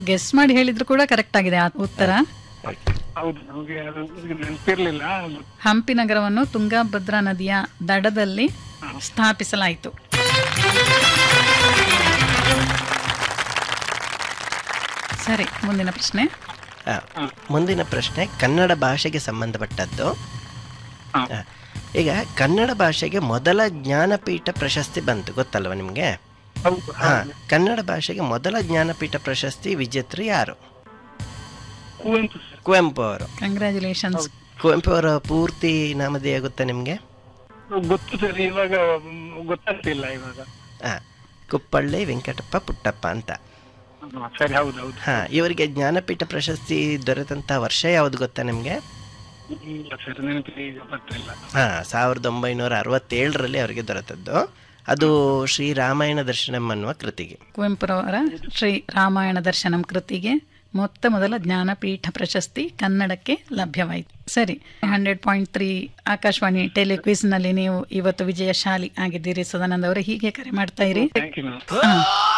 Guess ಮಾಡಿ ಹೇಳಿದ್ರು ಕೂಡ ಕರೆಕ್ಟ್ ಆಗಿದೆ ಆ ಉತ್ತರ ಹೌದು ನಮಗೆ ಅದು ನೆನಪಿರ್ಲಿಲ್ಲ ಹಂಪಿ ನಗರವನ್ನು ತುಂಗಭದ್ರಾ ನದಿಯ ದಡದಲ್ಲಿ ಸ್ಥಾಪಿಸಲಾಯಿತು ಸರಿ ಮುಂದಿನ ಪ್ರಶ್ನೆ ಆ, ಮುಂದಿನ ಪ್ರಶ್ನೆ ಕನ್ನಡ ಭಾಷೆಗೆ ಸಂಬಂಧಪಟ್ಟದ್ದು ಹಾ. ಆ, ಈಗ ಕನ್ನಡ ಭಾಷೆಗೆ ಮೊದಲ ಜ್ಞಾನಪೀಠ ಪ್ರಶಸ್ತಿ ಬಂತು ಗೊತ್ತಲ್ವ ನಿಮಗೆ ಹೌದು ಹಾ ಕನ್ನಡ ಭಾಷೆಗೆ ಮೊದಲ ಜ್ಞಾನಪೀಠ ಪ್ರಶಸ್ತಿ ವಿಜೇತರು ಯಾರು ಕುವೆಂಪು ಸರ್ ಕುವೆಂಪು ಅವರು ಕಂಗ್ರ್ಯಾಚುಲೇಷನ್ಸ್ ಕುವೆಂಪು ಅವರ ಪೂರ್ತಿ ನಾಮಧೇಯ ಗೊತ್ತಾ ನಿಮಗೆ ಗೊತ್ತು ಸರ್ ಇವಾಗ ಮ್, ಗೊತ್ತಾಗ್ತಿಲ್ಲ ಇವಾಗ ಹಾ ಕುಪ್ಪಳ್ಳಿ ವೆಂಕಟಪ್ಪ ಪುಟ್ಟಪ್ಪ ಅಂತ ಹಾ, ಸರಿ ಹೌದು ಹೌದು ಹಾ ಇವರಿಗೆ ಜ್ಞಾನಪೀಠ ಪ್ರಶಸ್ತಿ ದೊರೆತಂತ ವರ್ಷ ಯಾವುದು ಗೊತ್ತಾ ನಿಮಗೆ ಇಲ್ಲ ಸರ್ ನೆನಪಿಗೆ ಈಗ ಬರ್ತಿಲ್ಲ ಹಾ ಸಾವಿರದ ಒಂಬೈನೂರ ಅರವತ್ತೇಳರಲ್ಲಿ ಅವರಿಗೆ ದೊರೆತದ್ದು ಅದು ಶ್ರೀ ರಾಮಾಯಣ ದರ್ಶನಂ ಅನ್ನುವ ಕೃತಿಗೆ ಕುವೆಂಪುರವರ ಶ್ರೀ ರಾಮಾಯಣ ದರ್ಶನಂ ಕೃತಿಗೆ ಮೊತ್ತ ಮೊದಲ ಜ್ಞಾನಪೀಠ ಪ್ರಶಸ್ತಿ ಕನ್ನಡಕ್ಕೆ ಲಭ್ಯವಾಯಿತು ಸರಿ ಹಂಡ್ರೆಡ್ ಪಾಯಿಂಟ್ ತ್ರೀ ಆಕಾಶವಾಣಿ ಟೆಲಿಕ್ವಿಸ್ನಲ್ಲಿ ನೀವು ಇವತ್ತು ವಿಜಯಶಾಲಿ ಆಗಿದ್ದೀರಿ ಸದಾನಂದ ಅವರೇ ಹೀಗೆ ಕರೆ ಮಾಡ್ತಾ ಇರಿ ಥ್ಯಾಂಕ್ ಯು ಮ್ಯಾಮ್ ಹಾ.